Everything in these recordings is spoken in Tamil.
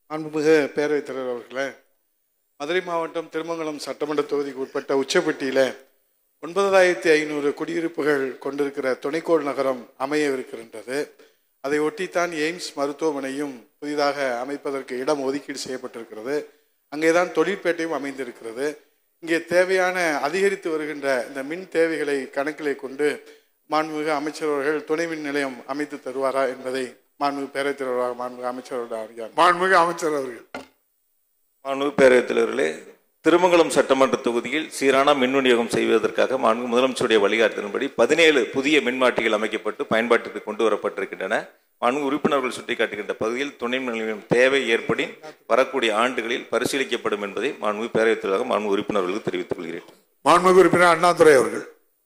அன்புமிகு பேரவைத் தலைவர் அவர்களே மதுரை மாவட்டம் திருமங்கலம் சட்டமன்ற தொகுதிக்கு உட்பட்ட உச்சப்பட்டியில் ஒன்பதாயிரத்தி ஐநூறு குடியிருப்புகள் கொண்டிருக்கிற துணைக்கோள் நகரம் அமையவிருக்கின்றது அதை ஒட்டித்தான் எய்ம்ஸ் மருத்துவமனையும் புதிதாக அமைப்பதற்கு இடம் ஒதுக்கீடு செய்யப்பட்டிருக்கிறது அங்கேதான் தொழிற்பேட்டையும் அமைந்திருக்கிறது இங்கே தேவையான அதிகரித்து வருகின்ற இந்த மின் தேவைகளை கணக்கிலே கொண்டு மாண்புமிகு அமைச்சர் அவர்கள் துணை மின் நிலையம் அமைத்து தருவாரா என்பதை மாண்புமிகு பேரவைத் தலைவராக மாண்புமிகு அமைச்சர் அவர்கள் அறியார் மாண்புமிகு அமைச்சர் அவர்கள் மாண்புமிகு பேரவைத் தலைவர்களே திருமங்கலம் சட்டமன்ற தொகுதியில் சீரான மின் விநியோகம் செய்வதற்காக மாண்பு முதலமைச்சருடைய வழிகாட்டுதலின்படி பதினேழு புதிய மின்மாட்டிகள் அமைக்கப்பட்டு பயன்பாட்டிற்கு கொண்டு வரப்பட்டிருக்கின்றன மாண்பு உறுப்பினர்கள் சுட்டிக்காட்டுகின்ற பகுதியில் துணை மின் நிலையம் தேவை ஏற்படின் வரக்கூடிய ஆண்டுகளில் பரிசீலிக்கப்படும் என்பதை மாண்பு பேரவைத் தலைவராக மாண்பு உறுப்பினர்களுக்கு தெரிவித்துக் கொள்கிறேன் மாண்புமிகு உறுப்பினர் அண்ணாதுரை அவர்கள்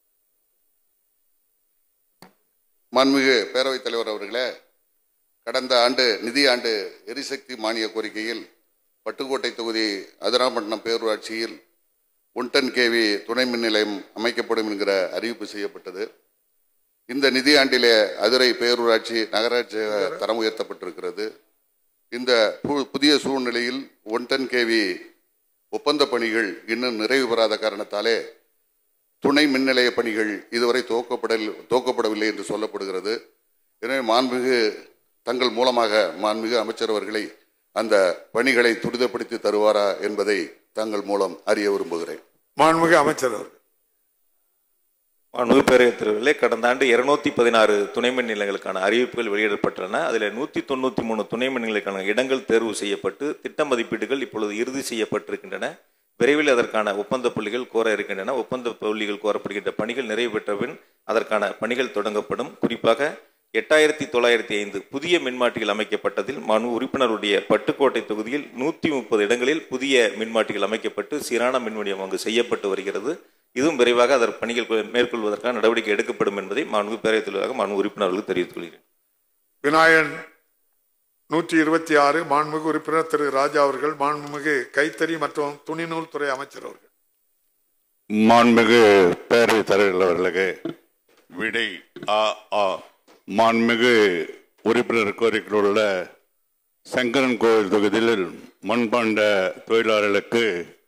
மாண்புமிகு பேரவைத் தலைவர் அவர்களே கடந்த ஆண்டு நிதி ஆண்டு எரிசக்தி மானிய கோரிக்கையில் பட்டுக்கோட்டை தொகுதி அதிராம்பட்டினம் பேரூராட்சியில் ஒன் டன் கேவி துணை மின் நிலையம் அமைக்கப்படும் என்கிற அறிவிப்பு செய்யப்பட்டது இந்த நிதியாண்டிலே அதிரை பேரூராட்சி நகராட்சி தரம் உயர்த்தப்பட்டிருக்கிறது இந்த பு- புதிய சூழ்நிலையில் ஒன் டன் கேவி ஒப்பந்த பணிகள் இன்னும் நிறைவு பெறாத காரணத்தாலே துணை மின் நிலைய பணிகள் இதுவரை துவக்கப்படல் துவக்கப்படவில்லை என்று சொல்லப்படுகிறது எனவே மாண்புமிகு தங்கள் மூலமாக மாண்புமிகு அமைச்சர் அவர்களை அந்த பணிகளை துரிதப்படுத்தி தருவாரா என்பதை தங்கள் மூலம் அறிய விரும்புகிறேன் மாண்புமிகு அமைச்சர் அவர்கள் மாண்புமிகு பேரவைத் தலைவர்களே கடந்த ஆண்டு இருநூத்தி பதினாறு துணை மின் நிலையங்களுக்கான அறிவிப்புகள் வெளியிடப்பட்டுள்ளன அதில் நூற்றி தொண்ணூற்றி மூணு துணை மின் நிலையங்களுக்கான இடங்கள் தேர்வு செய்யப்பட்டு திட்ட மதிப்பீடுகள் இப்பொழுது இறுதி செய்யப்பட்டிருக்கின்றன விரைவில் அதற்கான ஒப்பந்த புள்ளிகள் கோர இருக்கின்றன ஒப்பந்த புள்ளிகள் கோரப்படுகின்ற பணிகள் நிறைவு பெற்ற பின் அதற்கான பணிகள் தொடங்கப்படும் குறிப்பாக எட்டாயிரத்தி தொள்ளாயிரத்தி ஐந்து புதிய மின்மாட்டிகள் அமைக்கப்பட்டதில் மனு உறுப்பினருடைய பட்டுக்கோட்டை தொகுதியில் நூற்றி முப்பது இடங்களில் புதிய மின்மாட்டிகள் அமைக்கப்பட்டு சீரான மின் விநியோகம் அங்கு செய்யப்பட்டு வருகிறது இதுவும் விரைவாக அதற்கு பணிகள் கொ- மேற்கொள்வதற்கான நடவடிக்கை எடுக்கப்படும் என்பதை மாண்பு பேரவைத் தலைவராக மாண்பு உறுப்பினர்களுக்கு தெரிவித்துக் கொள்கிறேன் விநாயகன் நூற்றி இருபத்தி ஆறு மாண்புமிகு உறுப்பினர் திரு ராஜா அவர்கள் மாண்புமிகு கைத்தறி மற்றும் துணிநூல் துறை அமைச்சர் அவர்கள் மாண்புமிகு பேரவைத் தலைவர் அவர்களுக்கு விடை ஆ ஆ மாண்புமிகு உறுப்பினர் கோரிக்கையில் உள்ள சங்கரன் கோவில் தொகுதியில் மண்பாண்ட தொழிலாளர்களுக்கு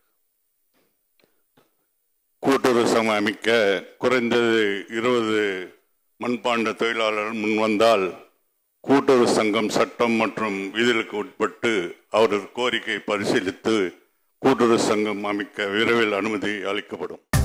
கூட்டுறவு சங்கம் அமைக்க குறைந்தது இருபது மண்பாண்ட தொழிலாளர்கள் முன்வந்தால் கூட்டுறவு சங்கம் சட்டம் மற்றும் விதிகளுக்கு உட்பட்டு அவரது கோரிக்கை பரிசீலித்து கூட்டுறவு சங்கம் அமைக்க விரைவில் அனுமதி அளிக்கப்படும்